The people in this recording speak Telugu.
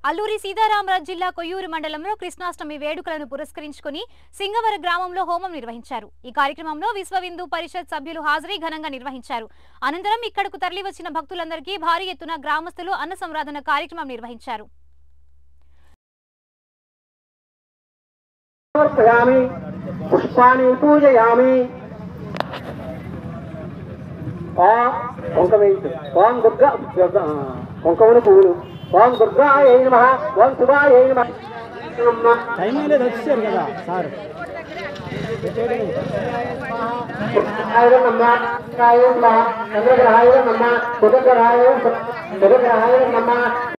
అల్లూరి సీతారామరాజు జిల్లా కొయ్యూరు మండలంలో కృష్ణాష్టమి వేడుకలను పురస్కరించుకుని సింగవర గ్రామంలో హోమం నిర్వహించారు ఈ కార్యక్రమంలో విశ్వ హిందూ పరిషత్ సభ్యులు హాజరై ఘనంగా నిర్వహించారు అనంతరం ఇక్కడకు తరలివచ్చిన భక్తులందరికీ భారీ ఎత్తున గ్రామస్తులు అన్న సంరాధన కార్యక్రమం నిర్వహించారు సమర్పయామి పుష్పాన్ని పూజయామి ఓం కుంకమేంటి ఓం దుర్గా కుంకముని పువ్వులు ఓం దుర్గాయ నమ ఓం శుభాయ నమ టైం అనేది వచ్చారు కదా సార్ చంద్రగ్రహాయ నమ బుధగ్రహాయ బుధగ్రహాయ నమ